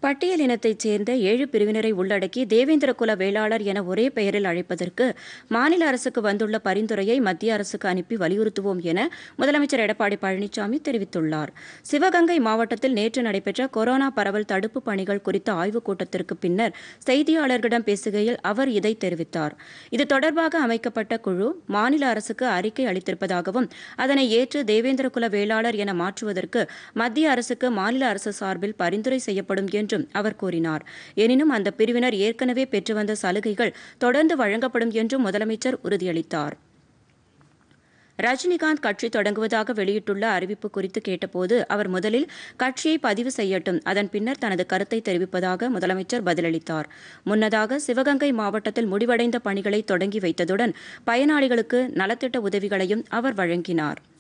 பட்டியல் இனத்தைச் சேர்ந்த ஏழு பிரிவினரை உள்ளடக்கி தேவேந்திர குல வேளாளர் என ஒரே பெயரில் அழைப்பதற்கு மாநில அரசுக்கு வந்துள்ள பரிந்துரையை மத்திய அரசுக்கு அனுப்பி வலியுறுத்துவோம் என முதலமைச்சர் எடப்பாடி பழனிசாமி தெரிவித்துள்ளார் சிவகங்கை மாவட்டத்தில் நேற்று நடைபெற்ற கொரோனா பரவல் தடுப்பு பணிகள் குறித்த ஆய்வுக் கூட்டத்திற்கு பின்னர் செய்தியாளர்களிடம் பேசுகையில் அவர் இதை தெரிவித்தார் இது தொடர்பாக அமைக்கப்பட்ட குழு மாநில அரசுக்கு அறிக்கை அளித்திருப்பதாகவும் அதனை ஏற்று தேவேந்திர குல வேளாளர் என மாற்றுவதற்கு மத்திய அரசுக்கு மாநில அரசு சார்பில் பரிந்துரை செய்யப்படும் என்றும் அவர் கூறினார் எனினும் அந்த பிரிவினர் ஏற்கனவே பெற்று வந்த சலுகைகள் தொடர்ந்து வழங்கப்படும் என்றும் முதலமைச்சர் உறுதியளித்தார் ரஜினிகாந்த் கட்சி தொடங்குவதாக வெளியிட்டுள்ள அறிவிப்பு குறித்து கேட்டபோது அவர் முதலில் கட்சியை பதிவு செய்யட்டும் அதன் பின்னர் தனது கருத்தை தெரிவிப்பதாக முதலமைச்சர் பதிலளித்தார் முன்னதாக சிவகங்கை மாவட்டத்தில் முடிவடைந்த பணிகளை தொடங்கி வைத்ததுடன் பயனாளிகளுக்கு நலத்திட்ட உதவிகளையும் அவர் வழங்கினார்